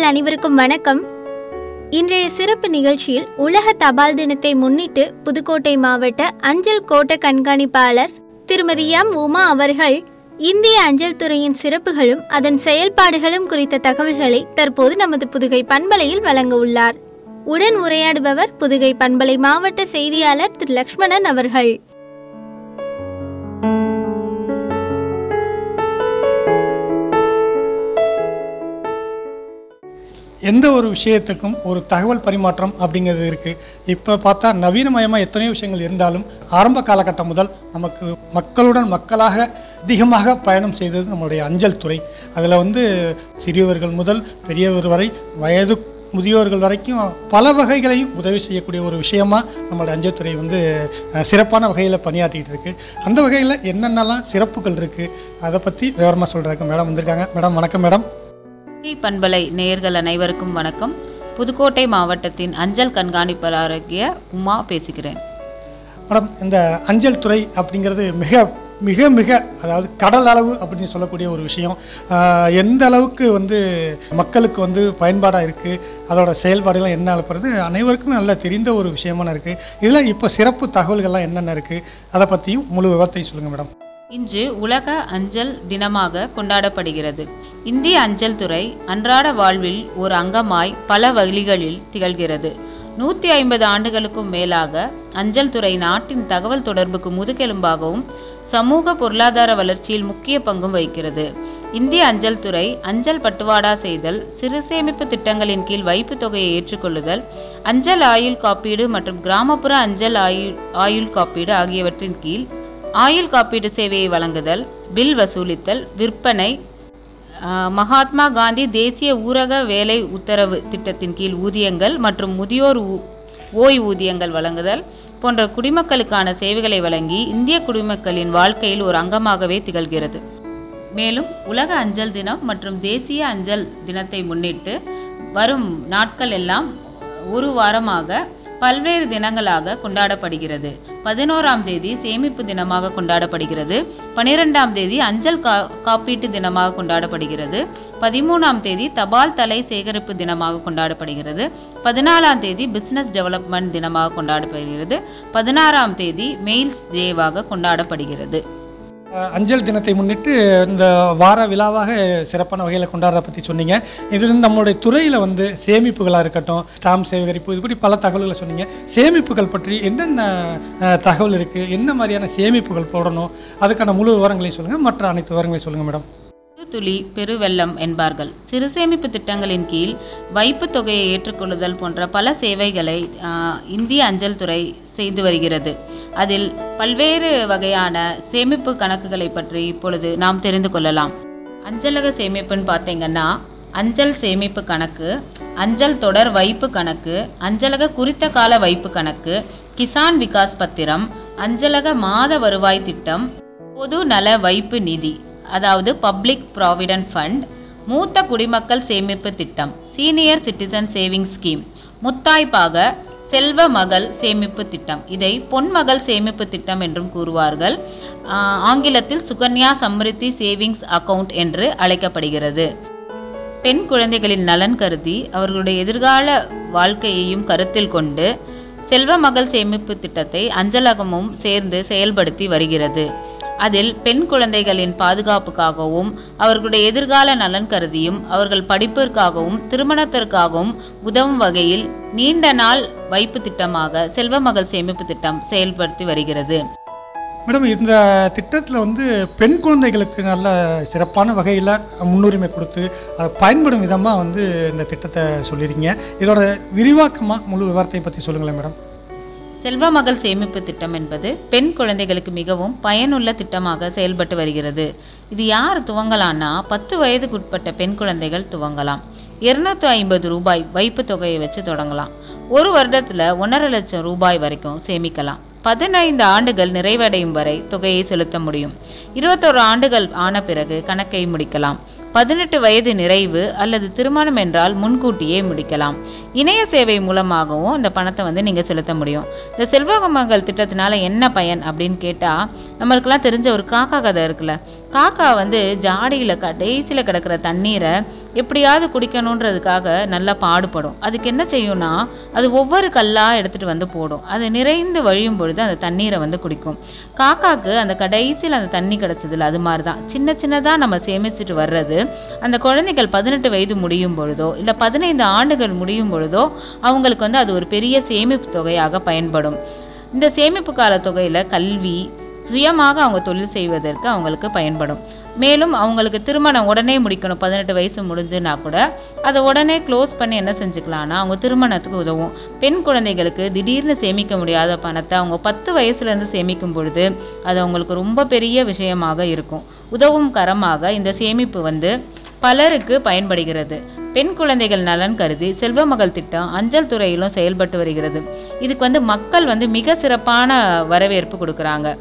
அனைவருக்கும் வணக்கம் இன்றைய சிறப்பு நிகழ்ச்சியில் உலக தபால் தினத்தை முன்னிட்டு புதுக்கோட்டை மாவட்ட அஞ்சல் கோட்ட கண்காணிப்பாளர் திருமதி எம் உமா அவர்கள் இந்திய அஞ்சல் துறையின் சிறப்புகளும் அதன் செயல்பாடுகளும் குறித்த தகவல்களை தற்போது நமது புதுகை பண்பலையில் வழங்க உள்ளார் உடன் உரையாடுபவர் புதுகை பண்பலை மாவட்ட செய்தியாளர் திரு லக்ஷ்மணன் அவர்கள் எந்த ஒரு விஷயத்துக்கும் ஒரு தகவல் பரிமாற்றம் அப்படிங்கிறது இருக்கு இப்போ பார்த்தா நவீனமயமாக எத்தனையோ விஷயங்கள் இருந்தாலும் ஆரம்ப காலகட்டம் முதல் நமக்கு மக்களுடன் மக்களாக அதிகமாக பயணம் செய்தது நம்மளுடைய அஞ்சல் துறை அதில் வந்து சிறியவர்கள் முதல் பெரியவர் வரை வயது முதியோர்கள் வரைக்கும் பல வகைகளையும் உதவி செய்யக்கூடிய ஒரு விஷயமா நம்மளுடைய அஞ்சல் துறை வந்து அஹ், சிறப்பான வகையில் பணியாற்றிட்டு இருக்கு அந்த வகையில் என்னென்னலாம் சிறப்புகள் இருக்கு அதை பற்றி விவரமாக சொல்றதுக்கு மேடம் வந்திருக்காங்க மேடம் வணக்கம் மேடம் கி பண்பலை நேயர்கள் அனைவருக்கும் வணக்கம் புதுக்கோட்டை மாவட்டத்தின் அஞ்சல் கண்காணிப்பாளராகிய உமா பேசுகிறேன் மேடம் இந்த அஞ்சல் துறை அப்படிங்கிறது மிக மிக மிக அதாவது கடல் அளவு அப்படின்னு சொல்லக்கூடிய ஒரு விஷயம் ஆஹ் எந்த அளவுக்கு வந்து மக்களுக்கு வந்து பயன்பாடாக இருக்குது அதோட செயல்பாடுகள் என்ன அனுப்புறது அனைவருக்கும் நல்லா தெரிந்த ஒரு விஷயமான இருக்குது இதில் இப்போ சிறப்பு தகவல்கள்லாம் என்னென்ன இருக்குது அதை பற்றியும் முழு விவரத்தையும் சொல்லுங்கள் மேடம் இன்று உலக அஞ்சல் தினமாக கொண்டாடப்படுகிறது இந்திய அஞ்சல் துறை அன்றாட வாழ்வில் ஒரு அங்கமாய் பல வழிகளில் திகழ்கிறது நூற்றி ஐம்பது ஆண்டுகளுக்கும் மேலாக அஞ்சல் துறை நாட்டின் தகவல் தொடர்புக்கு முதுகெலும்பாகவும் சமூக பொருளாதார வளர்ச்சியில் முக்கிய பங்கும் வகிக்கிறது இந்திய அஞ்சல் துறை அஞ்சல் பட்டுவாடா செய்தல் சிறு சேமிப்பு திட்டங்களின் கீழ் வைப்பு தொகையை ஏற்றுக்கொள்ளுதல் அஞ்சல் ஆயுள் காப்பீடு மற்றும் கிராமப்புற அஞ்சல் ஆயுள் ஆயுள் காப்பீடு ஆகியவற்றின் கீழ் ஆயுள் காப்பீடு சேவையை வழங்குதல் பில் வசூலித்தல் விற்பனை ஆஹ், மகாத்மா காந்தி தேசிய ஊரக வேலை உத்தரவு திட்டத்தின் கீழ் ஊதியங்கள் மற்றும் முதியோர் ஊ- ஓய்வூதியங்கள் வழங்குதல் போன்ற குடிமக்களுக்கான சேவைகளை வழங்கி இந்திய குடிமக்களின் வாழ்க்கையில் ஒரு அங்கமாகவே திகழ்கிறது மேலும் உலக அஞ்சல் தினம் மற்றும் தேசிய அஞ்சல் தினத்தை முன்னிட்டு வரும் நாட்கள் எல்லாம் ஒரு வாரமாக பல்வேறு தினங்களாக கொண்டாடப்படுகிறது பதினோராம் தேதி சேமிப்பு தினமாக கொண்டாடப்படுகிறது பனிரெண்டாம் தேதி அஞ்சல் கா காப்பீட்டு தினமாக கொண்டாடப்படுகிறது பதிமூணாம் தேதி தபால் தலை சேகரிப்பு தினமாக கொண்டாடப்படுகிறது பதினாலாம் தேதி பிசினஸ் டெவலப்மெண்ட் தினமாக கொண்டாடப்படுகிறது பதினாறாம் தேதி மெயில்ஸ் டேவாக கொண்டாடப்படுகிறது அஹ் அஞ்சல் தினத்தை முன்னிட்டு இந்த வார விழாவாக சிறப்பான வகையில் கொண்டாடுறத பற்றி சொன்னீங்க இதுல நம்மளுடைய துறையில் வந்து சேமிப்புகளாக இருக்கட்டும் ஸ்டாம்ப் சேகரிப்பு இப்படி பல தகவல்களை சொன்னீங்க சேமிப்புகள் பற்றி என்னென்ன அஹ், தகவல் இருக்குது என்ன மாதிரியான சேமிப்புகள் போடணும் அதுக்கான முழு விவரங்களையும் சொல்லுங்கள் மற்ற அனைத்து விவரங்களையும் சொல்லுங்கள் மேடம் சிறு துளி பெருவெள்ளம் என்பார்கள் சிறு சேமிப்பு திட்டங்களின் கீழ் வைப்பு தொகையை ஏற்றுக்கொள்ளுதல் போன்ற பல சேவைகளை ஆஹ், இந்திய அஞ்சல் துறை செய்து வருகிறது அதில் பல்வேறு வகையான சேமிப்பு கணக்குகளை பற்றி இப்பொழுது நாம் தெரிந்து கொள்ளலாம் அஞ்சலக சேமிப்புன்னு பார்த்தீங்கன்னா அஞ்சல் சேமிப்பு கணக்கு அஞ்சல் தொடர் வைப்பு கணக்கு அஞ்சலக குறித்த கால வைப்பு கணக்கு கிசான் விகாஸ் பத்திரம் அஞ்சலக மாத வருவாய் திட்டம் பொது நல வைப்பு நிதி அதாவது பப்ளிக் ப்ராவிடன்ட் ஃபண்ட் மூத்த குடிமக்கள் சேமிப்பு திட்டம் சீனியர் சிட்டிசன் சேவிங் ஸ்கீம் முத்தாய்ப்பாக செல்வ மகள் சேமிப்பு திட்டம் இதை பொன்மகள் சேமிப்பு திட்டம் என்றும் கூறுவார்கள் ஆஹ் ஆங்கிலத்தில் சுகன்யா சம்ரித்தி சேவிங்ஸ் அக்கவுண்ட் என்று அழைக்கப்படுகிறது பெண் குழந்தைகளின் நலன் கருதி அவர்களுடைய எதிர்கால வாழ்க்கையையும் கருத்தில் கொண்டு செல்வ மகள் சேமிப்பு திட்டத்தை அஞ்சலகமும் சேர்ந்து செயல்படுத்தி வருகிறது அதில் பெண் குழந்தைகளின் பாதுகாப்புக்காகவும் அவர்களுடைய எதிர்கால நலன் கருதியும் அவர்கள் படிப்பிற்காகவும் திருமணத்திற்காகவும் உதவும் வகையில் நீண்ட நாள் வைப்பு திட்டமாக செல்வ மகள் சேமிப்பு திட்டம் செயல்படுத்தி வருகிறது மேடம் இந்த திட்டத்தில் வந்து பெண் குழந்தைகளுக்கு நல்ல சிறப்பான வகையில் முன்னுரிமை கொடுத்து அதை பயன்படும் விதமாக வந்து இந்த திட்டத்தை சொல்லியிருக்கீங்க இதோட விரிவாக்கமாக முழு விவரத்தை பற்றி சொல்லுங்களேன் மேடம் செல்வ மகள் சேமிப்பு திட்டம் என்பது பெண் குழந்தைகளுக்கு மிகவும் பயனுள்ள திட்டமாக செயல்பட்டு வருகிறது இது யார் துவங்கலாம்னா பத்து வயதுக்குட்பட்ட பெண் குழந்தைகள் துவங்கலாம் இருநூத்தி ஐம்பது ரூபாய் வைப்பு தொகையை வச்சு தொடங்கலாம் ஒரு வருடத்துல ஒன்றரை லட்சம் ரூபாய் வரைக்கும் சேமிக்கலாம் பதினைந்து ஆண்டுகள் நிறைவடையும் வரை தொகையை செலுத்த முடியும் இருபத்தோரு ஆண்டுகள் ஆன பிறகு கணக்கை முடிக்கலாம் பதினெட்டு வயது நிறைவு அல்லது திருமணம் என்றால் முன்கூட்டியே முடிக்கலாம் இணைய சேவை மூலமாகவும் இந்த பணத்தை வந்து நீங்க செலுத்த முடியும் இந்த செல்வ மகள் திட்டத்தினால என்ன பயன் அப்படின்னு கேட்டா நம்மளுக்கெல்லாம் தெரிஞ்ச ஒரு காக்கா கதை இருக்குல்ல காக்கா வந்து ஜாடியில கடைசியில கிடக்கிற தண்ணீரை எப்படியாவது குடிக்கணுன்றதுக்காக நல்லா பாடுபடும் அதுக்கு என்ன செய்யும்னா அது ஒவ்வொரு கல்லா எடுத்துட்டு வந்து போடும் அது நிறைந்து வழியும் பொழுது அந்த தண்ணீரை வந்து குடிக்கும் காக்காக்கு அந்த கடைசியில் அந்த தண்ணி கிடைச்சதுல அது மாதிரி தான் சின்ன சின்னதா நம்ம சேமிச்சுட்டு வர்றது அந்த குழந்தைகள் பதினெட்டு வயது முடியும் பொழுதோ இல்ல பதினைந்து ஆண்டுகள் முடியும் பொழுதோ அவங்களுக்கு வந்து அது ஒரு பெரிய சேமிப்பு தொகையாக பயன்படும் இந்த சேமிப்பு கால தொகையில கல்வி சுயமாக அவங்க தொழில் செய்வதற்கு அவங்களுக்கு பயன்படும் மேலும் அவங்களுக்கு திருமணம் உடனே முடிக்கணும் பதினெட்டு வயசு முடிஞ்சுன்னா கூட அதை உடனே க்ளோஸ் பண்ணி என்ன செஞ்சுக்கலாம்னா அவங்க திருமணத்துக்கு உதவும் பெண் குழந்தைகளுக்கு திடீர்னு சேமிக்க முடியாத பணத்தை அவங்க பத்து வயசுல இருந்து சேமிக்கும் பொழுது அது அவங்களுக்கு ரொம்ப பெரிய விஷயமாக இருக்கும் உதவும் கரமாக இந்த சேமிப்பு வந்து பலருக்கு பயன்படுகிறது பெண் குழந்தைகள் நலன் கருதி செல்வ மகள் திட்டம் அஞ்சல் துறையிலும் செயல்பட்டு வருகிறது இதுக்கு வந்து மக்கள் வந்து மிக சிறப்பான வரவேற்பு கொடுக்குறாங்க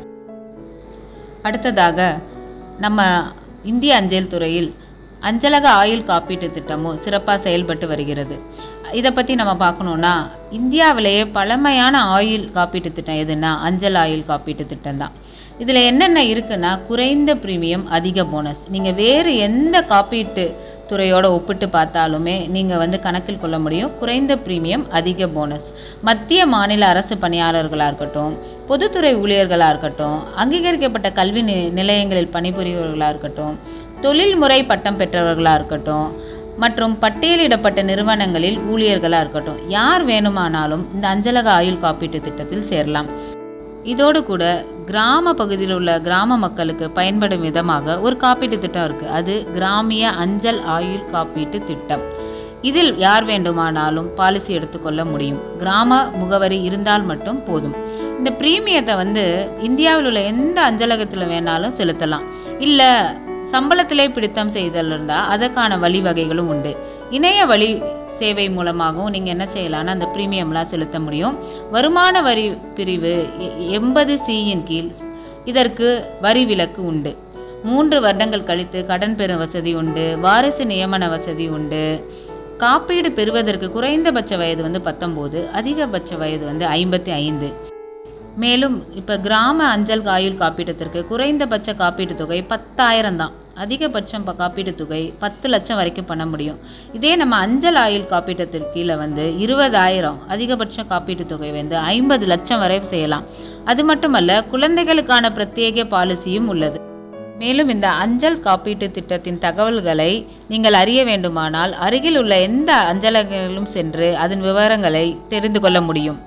அடுத்ததாக நம்ம இந்திய அஞ்சல் துறையில் அஞ்சலக ஆயுள் காப்பீட்டு திட்டமும் சிறப்பாக செயல்பட்டு வருகிறது இதை பற்றி நம்ம பார்க்கணுன்னா இந்தியாவிலேயே பழமையான ஆயுள் காப்பீட்டு திட்டம் எதுன்னா அஞ்சல் ஆயுள் காப்பீட்டு திட்டம் தான் இதில் என்னென்ன இருக்குன்னா குறைந்த பிரீமியம் அதிக போனஸ் நீங்கள் வேறு எந்த காப்பீட்டு துறையோட ஒப்பிட்டு பார்த்தாலுமே நீங்கள் வந்து கணக்கில் கொள்ள முடியும் குறைந்த பிரீமியம் அதிக போனஸ் மத்திய மாநில அரசு பணியாளர்களாக இருக்கட்டும் பொதுத்துறை ஊழியர்களாக இருக்கட்டும் அங்கீகரிக்கப்பட்ட கல்வி நி நிலையங்களில் பணிபுரியவர்களாக இருக்கட்டும் தொழில்முறை பட்டம் பெற்றவர்களாக இருக்கட்டும் மற்றும் பட்டியலிடப்பட்ட நிறுவனங்களில் ஊழியர்களாக இருக்கட்டும் யார் வேணுமானாலும் இந்த அஞ்சலக ஆயுள் காப்பீட்டு திட்டத்தில் சேரலாம் இதோடு கூட கிராம பகுதியில் உள்ள கிராம மக்களுக்கு பயன்படும் விதமாக ஒரு காப்பீட்டு திட்டம் இருக்கு அது கிராமிய அஞ்சல் ஆயுள் காப்பீட்டு திட்டம் இதில் யார் வேண்டுமானாலும் பாலிசி எடுத்துக்கொள்ள முடியும் கிராம முகவரி இருந்தால் மட்டும் போதும் இந்த பிரீமியத்தை வந்து இந்தியாவில் உள்ள எந்த அஞ்சலகத்தில் வேணாலும் செலுத்தலாம் இல்ல சம்பளத்திலே பிடித்தம் செய்தல் இருந்தா அதற்கான வழிவகைகளும் உண்டு இணைய வழி சேவை மூலமாகவும் நீங்க என்ன செய்யலாம்னா அந்த பிரீமியம்லாம் செலுத்த முடியும் வருமான வரி பிரிவு எண்பது சியின் கீழ் இதற்கு வரி விலக்கு உண்டு மூன்று வருடங்கள் கழித்து கடன் பெறும் வசதி உண்டு வாரிசு நியமன வசதி உண்டு காப்பீடு பெறுவதற்கு குறைந்தபட்ச வயது வந்து பத்தொம்போது அதிகபட்ச வயது வந்து ஐம்பத்தி ஐந்து மேலும் இப்ப கிராம அஞ்சல் ஆயுள் காப்பீட்டத்திற்கு குறைந்தபட்ச காப்பீட்டு தொகை பத்தாயிரம் தான் அதிகபட்சம் ப- காப்பீட்டு தொகை பத்து லட்சம் வரைக்கும் பண்ண முடியும் இதே நம்ம அஞ்சல் ஆயுள் காப்பீட்டத்திற்கு கீழே வந்து இருபதாயிரம் அதிகபட்ச காப்பீட்டு தொகை வந்து ஐம்பது லட்சம் வரை செய்யலாம் அது மட்டுமல்ல குழந்தைகளுக்கான பிரத்யேக பாலிசியும் உள்ளது மேலும் இந்த அஞ்சல் காப்பீட்டு திட்டத்தின் தகவல்களை நீங்கள் அறிய வேண்டுமானால் அருகில் உள்ள எந்த அஞ்சலகங்களும் சென்று அதன் விவரங்களை தெரிந்து கொள்ள முடியும்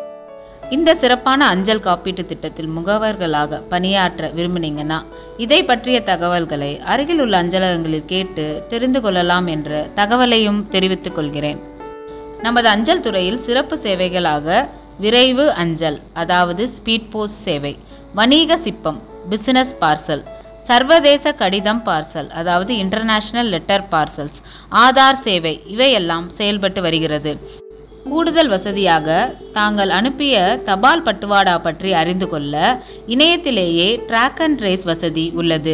இந்த சிறப்பான அஞ்சல் காப்பீட்டு திட்டத்தில் முகவர்களாக பணியாற்ற விரும்புனீங்கன்னா இதை பற்றிய தகவல்களை அருகில் உள்ள அஞ்சலகங்களில் கேட்டு தெரிந்து கொள்ளலாம் என்ற தகவலையும் தெரிவித்துக் கொள்கிறேன் நமது அஞ்சல் துறையில் சிறப்பு சேவைகளாக விரைவு அஞ்சல் அதாவது ஸ்பீட் போஸ்ட் சேவை வணிக சிப்பம் பிசினஸ் பார்சல் சர்வதேச கடிதம் பார்சல் அதாவது இன்டர்நேஷனல் லெட்டர் பார்சல்ஸ் ஆதார் சேவை இவையெல்லாம் செயல்பட்டு வருகிறது கூடுதல் வசதியாக தாங்கள் அனுப்பிய தபால் பட்டுவாடா பற்றி அறிந்து கொள்ள இணையத்திலேயே ட்ராக் அண்ட் ட்ரேஸ் வசதி உள்ளது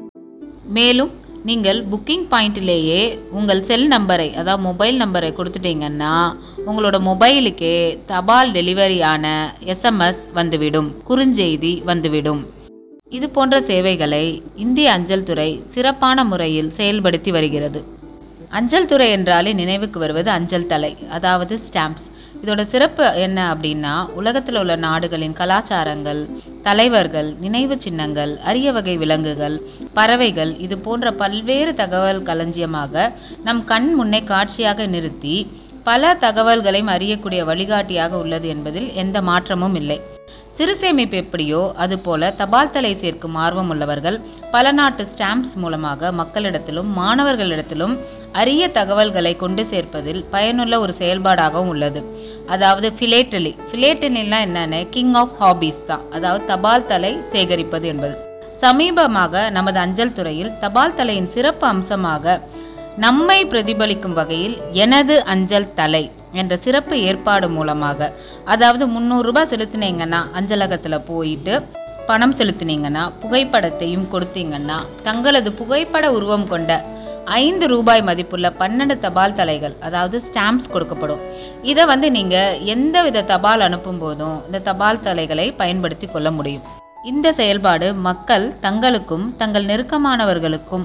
மேலும் நீங்கள் புக்கிங் பாயிண்டிலேயே உங்கள் செல் நம்பரை அதாவது மொபைல் நம்பரை கொடுத்துட்டீங்கன்னா உங்களோட மொபைலுக்கே தபால் டெலிவரியான எஸ்எம்எஸ் வந்துவிடும் குறுஞ்செய்தி வந்துவிடும் இது போன்ற சேவைகளை இந்திய அஞ்சல் துறை சிறப்பான முறையில் செயல்படுத்தி வருகிறது அஞ்சல் துறை என்றாலே நினைவுக்கு வருவது அஞ்சல் தலை அதாவது ஸ்டாம்ப்ஸ் இதோட சிறப்பு என்ன அப்படின்னா உலகத்தில் உள்ள நாடுகளின் கலாச்சாரங்கள் தலைவர்கள் நினைவு சின்னங்கள் அரிய வகை விலங்குகள் பறவைகள் இது போன்ற பல்வேறு தகவல் களஞ்சியமாக நம் கண் முன்னே காட்சியாக நிறுத்தி பல தகவல்களையும் அறியக்கூடிய வழிகாட்டியாக உள்ளது என்பதில் எந்த மாற்றமும் இல்லை சிறு சேமிப்பு எப்படியோ அதுபோல தபால் தலை சேர்க்கும் ஆர்வம் உள்ளவர்கள் பல நாட்டு ஸ்டாம்ப்ஸ் மூலமாக மக்களிடத்திலும் மாணவர்களிடத்திலும் அரிய தகவல்களை கொண்டு சேர்ப்பதில் பயனுள்ள ஒரு செயல்பாடாகவும் உள்ளது அதாவது ஃபிலேட்டலி ஃபிலேட்டலினா என்னன்னு கிங் ஆஃப் ஹாபீஸ் தான் அதாவது தபால் தலை சேகரிப்பது என்பது சமீபமாக நமது அஞ்சல் துறையில் தபால் தலையின் சிறப்பு அம்சமாக நம்மை பிரதிபலிக்கும் வகையில் எனது அஞ்சல் தலை என்ற சிறப்பு ஏற்பாடு மூலமாக அதாவது முந்நூறு ரூபாய் செலுத்தினீங்கன்னா அஞ்சலகத்துல போயிட்டு பணம் செலுத்தினீங்கன்னா புகைப்படத்தையும் கொடுத்தீங்கன்னா தங்களது புகைப்பட உருவம் கொண்ட ஐந்து ரூபாய் மதிப்புள்ள பன்னெண்டு தபால் தலைகள் அதாவது ஸ்டாம்ப்ஸ் கொடுக்கப்படும் இதை வந்து நீங்க எந்தவித தபால் அனுப்பும் போதும் இந்த தபால் தலைகளை பயன்படுத்தி கொள்ள முடியும் இந்த செயல்பாடு மக்கள் தங்களுக்கும் தங்கள் நெருக்கமானவர்களுக்கும்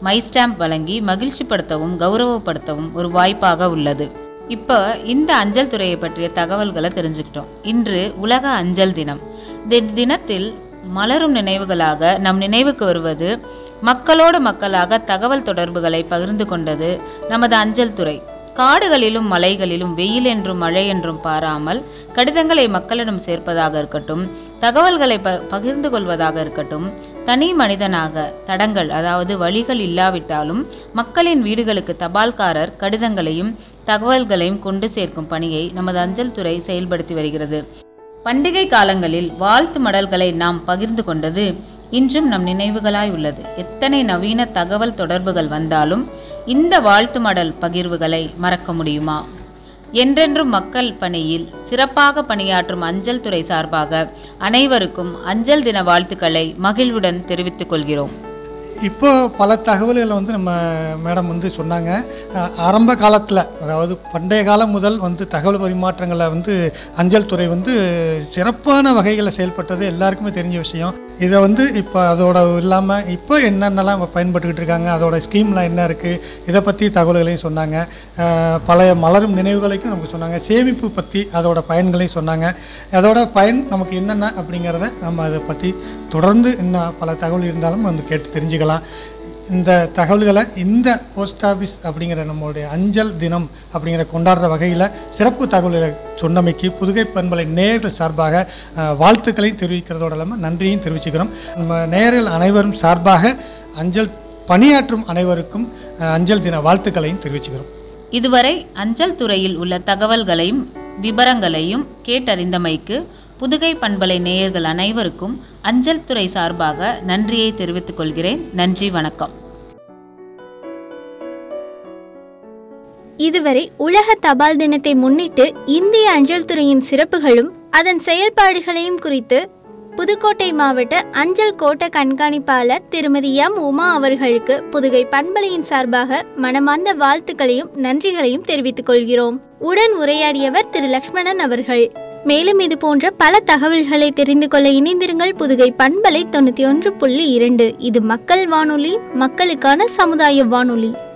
மை ஸ்டாம்ப் வழங்கி மகிழ்ச்சிப்படுத்தவும் கௌரவப்படுத்தவும் ஒரு வாய்ப்பாக உள்ளது இப்போ இந்த அஞ்சல் துறையை பற்றிய தகவல்களை தெரிஞ்சுக்கிட்டோம் இன்று உலக அஞ்சல் தினம் இந்த தினத்தில் மலரும் நினைவுகளாக நம் நினைவுக்கு வருவது மக்களோடு மக்களாக தகவல் தொடர்புகளை பகிர்ந்து கொண்டது நமது அஞ்சல் துறை காடுகளிலும் மலைகளிலும் வெயில் என்றும் மழை என்றும் பாராமல் கடிதங்களை மக்களிடம் சேர்ப்பதாக இருக்கட்டும் தகவல்களை ப பகிர்ந்து கொள்வதாக இருக்கட்டும் தனி மனிதனாக தடங்கள் அதாவது வழிகள் இல்லாவிட்டாலும் மக்களின் வீடுகளுக்கு தபால்காரர் கடிதங்களையும் தகவல்களையும் கொண்டு சேர்க்கும் பணியை நமது அஞ்சல் துறை செயல்படுத்தி வருகிறது பண்டிகை காலங்களில் வாழ்த்து மடல்களை நாம் பகிர்ந்து கொண்டது இன்றும் நம் நினைவுகளாய் உள்ளது எத்தனை நவீன தகவல் தொடர்புகள் வந்தாலும் இந்த வாழ்த்து மடல் பகிர்வுகளை மறக்க முடியுமா என்றென்றும் மக்கள் பணியில் சிறப்பாக பணியாற்றும் அஞ்சல் துறை சார்பாக அனைவருக்கும் அஞ்சல் தின வாழ்த்துக்களை மகிழ்வுடன் தெரிவித்துக் கொள்கிறோம் இப்போ பல தகவல்களை வந்து நம்ம மேடம் வந்து சொன்னாங்க அஹ் ஆரம்ப காலத்தில் அதாவது பண்டைய காலம் முதல் வந்து தகவல் பரிமாற்றங்களை வந்து அஞ்சல் துறை வந்து சிறப்பான வகைகளில் செயல்பட்டது எல்லாருக்குமே தெரிஞ்ச விஷயம் இதை வந்து இப்போ அதோட இல்லாமல் இப்போ என்னென்னலாம் பயன்பட்டுக்கிட்டு இருக்காங்க அதோட ஸ்கீம்லாம் என்ன இருக்குது இதை பற்றி தகவல்களையும் சொன்னாங்க அஹ் பழைய மலரும் நினைவுகளையும் நமக்கு சொன்னாங்க சேமிப்பு பற்றி அதோட பயன்களையும் சொன்னாங்க அதோட பயன் நமக்கு என்னென்ன அப்படிங்கிறத நம்ம அதை பற்றி தொடர்ந்து இன்னும் பல தகவல் இருந்தாலும் வந்து கேட்டு தெரிஞ்சுக்கலாம் இந்த தகவல்களை இந்த போஸ்ட் ஆஃபீஸ் அப்படிங்கிற நம்மளுடைய அஞ்சல் தினம் அப்படிங்கிற கொண்டாடுற வகையில் சிறப்பு தகவல்களை சொன்னமைக்கு புதுகை பண்பலை நேயர்கள் சார்பாக அஹ், வாழ்த்துக்களையும் தெரிவிக்கிறதோட இல்லாமல் நன்றியும் தெரிவிச்சுக்கிறோம் நம்ம நேயர்கள் அனைவரும் சார்பாக அஞ்சல் பணியாற்றும் அனைவருக்கும் அஹ், அஞ்சல் தின வாழ்த்துக்களையும் தெரிவிச்சுக்கிறோம் இதுவரை அஞ்சல் துறையில் உள்ள தகவல்களையும் விபரங்களையும் கேட்டறிந்தமைக்கு புதுகை பண்பலை நேயர்கள் அனைவருக்கும் அஞ்சல் துறை சார்பாக நன்றியை தெரிவித்துக் கொள்கிறேன் நன்றி வணக்கம் இதுவரை உலக தபால் தினத்தை முன்னிட்டு இந்திய அஞ்சல் துறையின் சிறப்புகளும் அதன் செயல்பாடுகளையும் குறித்து புதுக்கோட்டை மாவட்ட அஞ்சல் கோட்ட கண்காணிப்பாளர் திருமதி எம் உமா அவர்களுக்கு புதுகை பண்பலையின் சார்பாக மனமார்ந்த வாழ்த்துக்களையும் நன்றிகளையும் தெரிவித்துக் கொள்கிறோம் உடன் உரையாடியவர் திரு லக்ஷ்மணன் அவர்கள் மேலும் இது போன்ற பல தகவல்களை தெரிந்து கொள்ள இணைந்திருங்கள் புதுகை பண்பலை தொண்ணூத்தி ஒன்று புள்ளி இரண்டு இது மக்கள் வானொலி மக்களுக்கான சமுதாய வானொலி